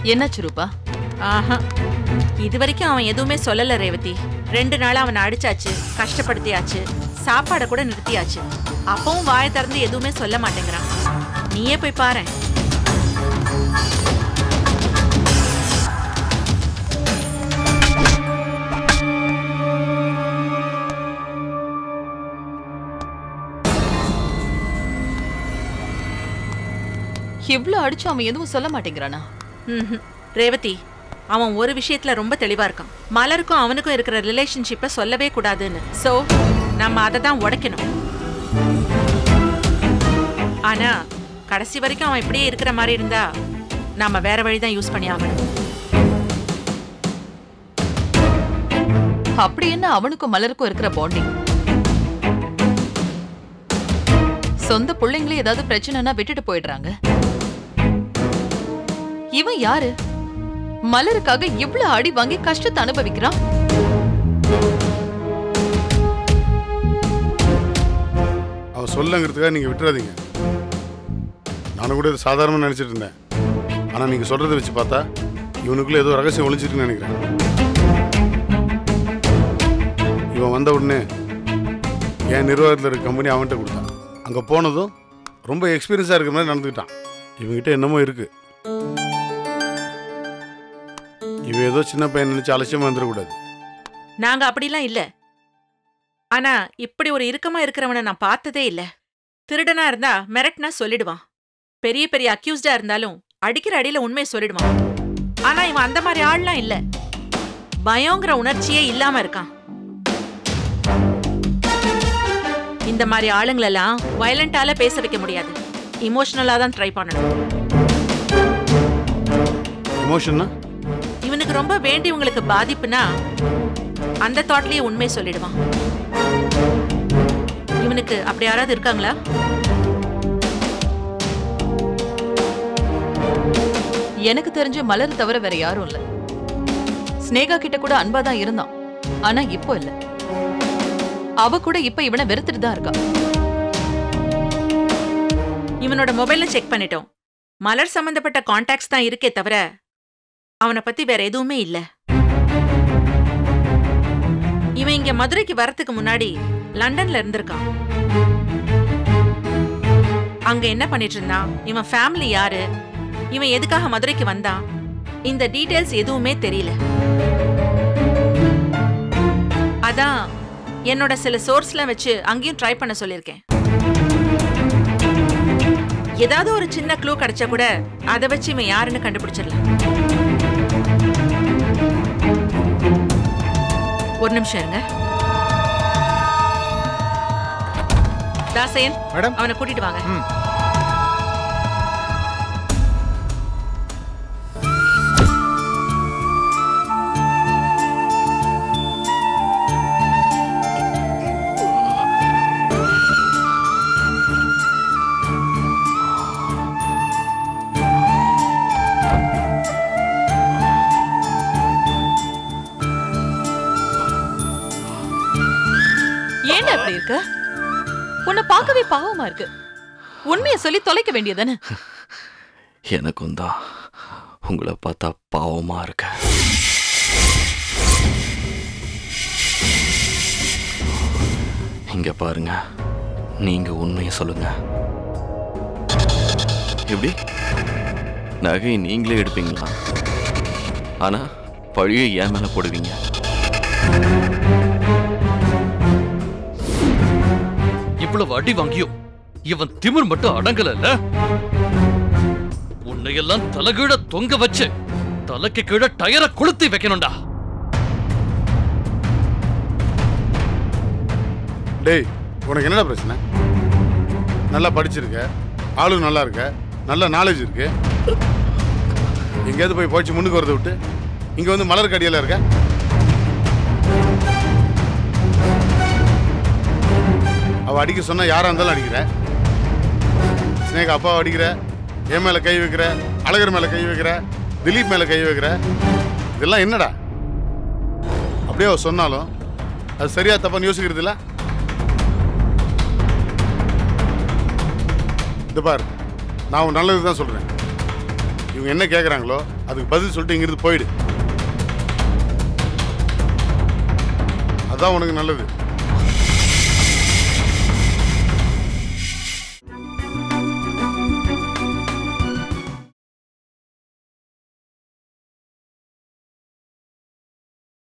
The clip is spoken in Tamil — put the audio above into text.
என்னாச்சு ரூபா ஆஹா இது வரைக்கும் அவன் எதுவுமே சொல்லல ரேவதி ரெண்டு நாளா அவனை அடிச்சாச்சு கஷ்டப்படுத்தியாச்சு சாப்பாடை கூட நிறுத்தியாச்சு அப்பவும் வாயை திறந்து எதுவுமே சொல்ல மாட்டேங்கிறான் நீயே போய் பாரேன் இவ்ளோ அடிச்சு அவன் எதுவும் சொல்ல மாட்டேங்கிறானா ம்ஹும். ரேவதி அவன் ஒரு விஷயத்துல ரொம்ப தெளிவா இருக்கான் மலருக்கும் அவனுக்கும் இருக்கிற ரிலேஷன்ஷிப்பை சொல்லவே கூடாதுன்னு சோ நம்ம அதை தான் உடைக்கணும் ஆனா கடைசி வரைக்கும் அவன் இப்படியே இருக்கிற மாதிரி இருந்தா நாம வேற வழி தான் யூஸ் பண்ணி ஆகணும் அப்படி என்ன அவனுக்கும் மலருக்கும் இருக்கிற பாண்டிங் சொந்த பிள்ளைங்களே ஏதாவது பிரச்சனைனா விட்டுட்டு போயிடுறாங்க இவன் யாரு மலருக்காக இவ்ளோ அடி வாங்கி கஷ்டத்தை அனுபவிக்கிறான் அவன் சொல்லுங்கிறதுக்காக நீங்கள் விட்டுறாதீங்க நானும் கூட இது சாதாரணமாக நினச்சிட்டு இருந்தேன் ஆனால் நீங்கள் சொல்கிறத வச்சு பார்த்தா இவனுக்குள்ளே ஏதோ ரகசியம் ஒளிஞ்சிருக்குன்னு நினைக்கிறேன் இவன் வந்த உடனே என் நிர்வாகத்தில் இருக்க கம்பெனி அவன்கிட்ட கொடுத்தான் அங்கே போனதும் ரொம்ப எக்ஸ்பீரியன்ஸாக இருக்கிற மாதிரி நடந்துக்கிட்டான் இவன்கிட்ட என்னமோ இருக்கு இவன் ஏதோ சின்ன பையன் நினச்சி அலட்சியமாக வந்துடக்கூடாது நாங்க அப்படிலாம் இல்ல ஆனா இப்படி ஒரு இறுக்கமா இருக்கிறவனை நான் பார்த்ததே இல்ல திருடனா இருந்தா மிரட்னா சொல்லிடுவான் பெரிய பெரிய அக்யூஸ்டா இருந்தாலும் அடிக்கிற அடியில உண்மையை சொல்லிடுவான் ஆனா இவன் அந்த மாதிரி ஆள்லாம் இல்ல பயங்கிற உணர்ச்சியே இல்லாம இருக்கான் இந்த மாதிரி ஆளுங்களெல்லாம் வயலண்டால பேச வைக்க முடியாது இமோஷனலா தான் ட்ரை பண்ணணும் எமோஷன்னா இவனுக்கு ரொம்ப வேண்டியவங்களுக்கு பாதிப்புனா அந்த தாட்லயே உண்மை சொல்லிடுவான் இவனுக்கு அப்படி யாராவது இருக்காங்களா எனக்கு தெரிஞ்ச மலர் தவிர வேற யாரும் இல்ல ஸ்னேகா கிட்ட கூட அன்பா தான் இருந்தான் ஆனா இப்போ இல்ல அவ கூட இப்ப இவனை வெறுத்துட்டு தான் இருக்கா இவனோட மொபைல்ல செக் பண்ணிட்டோம் மலர் சம்பந்தப்பட்ட கான்டாக்ட்ஸ் தான் இருக்கே தவிர அவனை பத்தி வேற எதுவுமே இல்ல இவன் இங்க மதுரைக்கு வரதுக்கு முன்னாடி லண்டன்ல இருந்திருக்கான் அங்க என்ன பண்ணிட்டு இருந்தான் இவன் ஃபேமிலி யாரு இவன் எதுக்காக மதுரைக்கு வந்தான் இந்த டீடைல்ஸ் எதுவுமே தெரியல அதான் என்னோட சில சோர்ஸ்லாம் வச்சு அங்கேயும் ட்ரை பண்ண சொல்லியிருக்கேன் ஏதாவது ஒரு சின்ன க்ளூ கிடைச்சா கூட அதை வச்சு இவன் யாருன்னு கண்டுபிடிச்சிடலாம் ஒரு நிமிஷம் இருங்க தாசையன் மேடம் அவனை கூட்டிட்டு வாங்க ம் ஏன்டா அப்படி இருக்க உன்னை பார்க்கவே பாவமா இருக்கு உண்மையை சொல்லி தொலைக்க வேண்டியதானே எனக்கும் தான் உங்களை பார்த்தா பாவமா இருக்க இங்க பாருங்க நீங்க உண்மையை சொல்லுங்க எப்படி நகை நீங்களே எடுப்பீங்களா ஆனா பழிய என் மேல போடுவீங்க இவ்வளவு அடி வாங்கியும் இவன் திமிர் மட்டும் அடங்கலல்ல உன்னையெல்லாம் தலைகீழ தொங்க வச்சு தலைக்கு கீழே டயரை கொளுத்தி வைக்கணும்டா டேய் உனக்கு என்னடா பிரச்சனை நல்லா படிச்சிருக்க ஆளும் நல்லா இருக்க நல்ல நாலேஜ் இருக்கு எங்கேயாவது போய் போச்சு முன்னுக்கு வரதை விட்டு இங்க வந்து மலர் கடியில இருக்க அவ அடிக்க சொன்னா யாரா இருந்தாலும் அடிக்கிற ஸ்னேகா அப்பாவை அடிக்கிற என் மேல கை வைக்கிற அழகர் மேல கை வைக்கிற திலீப் மேல கை வைக்கிற இதெல்லாம் என்னடா அப்படியே அவ சொன்னாலும் அது சரியா தப்பான்னு யோசிக்கிறது இல்ல இது பார் நான் உன் நல்லது தான் சொல்றேன் இவங்க என்ன கேட்குறாங்களோ அதுக்கு பதில் சொல்லிட்டு இங்கிருந்து போயிடு அதான் உனக்கு நல்லது